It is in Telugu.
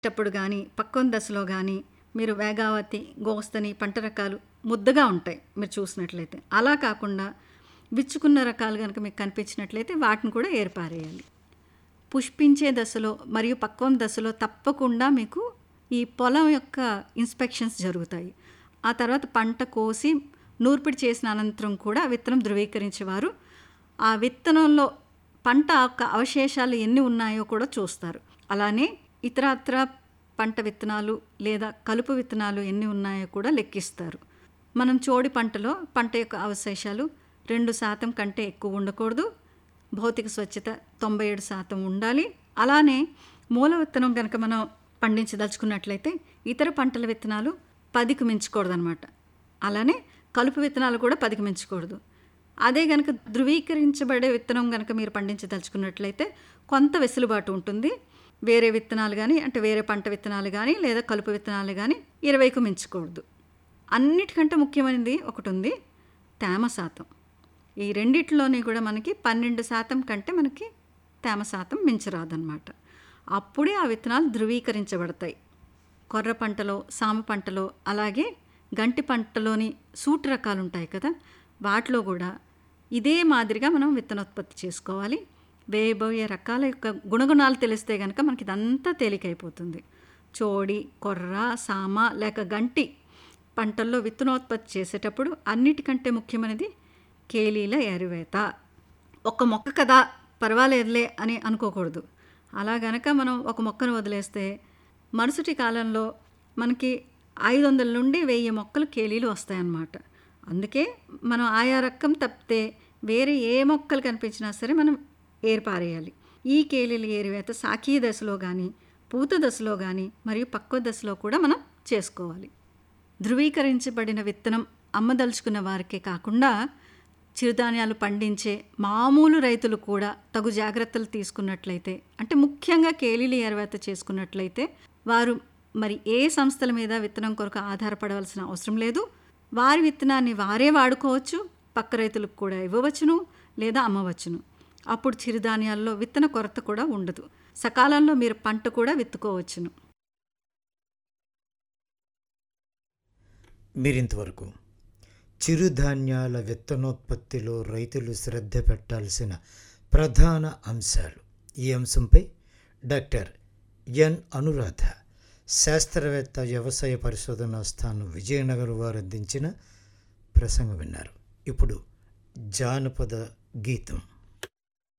టప్పుడు కానీ పక్వం దశలో కానీ మీరు వేగావతి గోస్తని పంట రకాలు ముద్దగా ఉంటాయి మీరు చూసినట్లయితే అలా కాకుండా విచ్చుకున్న రకాలు కనుక మీకు కనిపించినట్లయితే వాటిని కూడా ఏర్పారేయాలి పుష్పించే దశలో మరియు పక్వం దశలో తప్పకుండా మీకు ఈ పొలం యొక్క ఇన్స్పెక్షన్స్ జరుగుతాయి ఆ తర్వాత పంట కోసి నూర్పిడి చేసిన అనంతరం కూడా విత్తనం ధృవీకరించేవారు ఆ విత్తనంలో పంట యొక్క అవశేషాలు ఎన్ని ఉన్నాయో కూడా చూస్తారు అలానే ఇతరత్ర పంట విత్తనాలు లేదా కలుపు విత్తనాలు ఎన్ని ఉన్నాయో కూడా లెక్కిస్తారు మనం చోడి పంటలో పంట యొక్క అవశేషాలు రెండు శాతం కంటే ఎక్కువ ఉండకూడదు భౌతిక స్వచ్ఛత తొంభై ఏడు శాతం ఉండాలి అలానే మూల విత్తనం కనుక మనం పండించదలుచుకున్నట్లయితే ఇతర పంటల విత్తనాలు పదికి మించకూడదు అనమాట అలానే కలుపు విత్తనాలు కూడా పదికి మించకూడదు అదే కనుక ధృవీకరించబడే విత్తనం కనుక మీరు పండించదలుచుకున్నట్లయితే కొంత వెసులుబాటు ఉంటుంది వేరే విత్తనాలు కానీ అంటే వేరే పంట విత్తనాలు కానీ లేదా కలుపు విత్తనాలు కానీ ఇరవైకు మించకూడదు అన్నిటికంటే ముఖ్యమైనది ఒకటి ఉంది తేమ శాతం ఈ రెండిట్లోని కూడా మనకి పన్నెండు శాతం కంటే మనకి తేమ శాతం మించరాదన్నమాట అప్పుడే ఆ విత్తనాలు ధృవీకరించబడతాయి కొర్ర పంటలో సామ పంటలో అలాగే గంటి పంటలోని సూటి రకాలు ఉంటాయి కదా వాటిలో కూడా ఇదే మాదిరిగా మనం విత్తనోత్పత్తి చేసుకోవాలి వేయబోయే రకాల యొక్క గుణగుణాలు తెలిస్తే కనుక మనకి ఇదంతా తేలికైపోతుంది చోడి కొర్ర సామ లేక గంటి పంటల్లో విత్తనోత్పత్తి చేసేటప్పుడు అన్నిటికంటే ముఖ్యమైనది కేలీల ఏరువేత ఒక మొక్క కదా పర్వాలేదులే అని అనుకోకూడదు అలా గనక మనం ఒక మొక్కను వదిలేస్తే మరుసటి కాలంలో మనకి ఐదు వందల నుండి వెయ్యి మొక్కలు కేలీలు వస్తాయన్నమాట అందుకే మనం ఆయా రకం తప్పితే వేరే ఏ మొక్కలు కనిపించినా సరే మనం ఏర్పారేయాలి ఈ కేలీలు ఏరివేత సాకీ దశలో కానీ పూత దశలో కానీ మరియు పక్వ దశలో కూడా మనం చేసుకోవాలి ధృవీకరించబడిన విత్తనం అమ్మదలుచుకున్న వారికే కాకుండా చిరుధాన్యాలు పండించే మామూలు రైతులు కూడా తగు జాగ్రత్తలు తీసుకున్నట్లయితే అంటే ముఖ్యంగా కేలీలు ఏరవేత చేసుకున్నట్లయితే వారు మరి ఏ సంస్థల మీద విత్తనం కొరకు ఆధారపడవలసిన అవసరం లేదు వారి విత్తనాన్ని వారే వాడుకోవచ్చు పక్క రైతులకు కూడా ఇవ్వవచ్చును లేదా అమ్మవచ్చును అప్పుడు చిరుధాన్యాల్లో విత్తన కొరత కూడా ఉండదు సకాలంలో మీరు పంట కూడా విత్తుకోవచ్చును మీరింతవరకు చిరుధాన్యాల విత్తనోత్పత్తిలో రైతులు శ్రద్ధ పెట్టాల్సిన ప్రధాన అంశాలు ఈ అంశంపై డాక్టర్ ఎన్ అనురాధ శాస్త్రవేత్త వ్యవసాయ పరిశోధనా స్థానం విజయనగరం వారు అందించిన ప్రసంగం విన్నారు ఇప్పుడు జానపద గీతం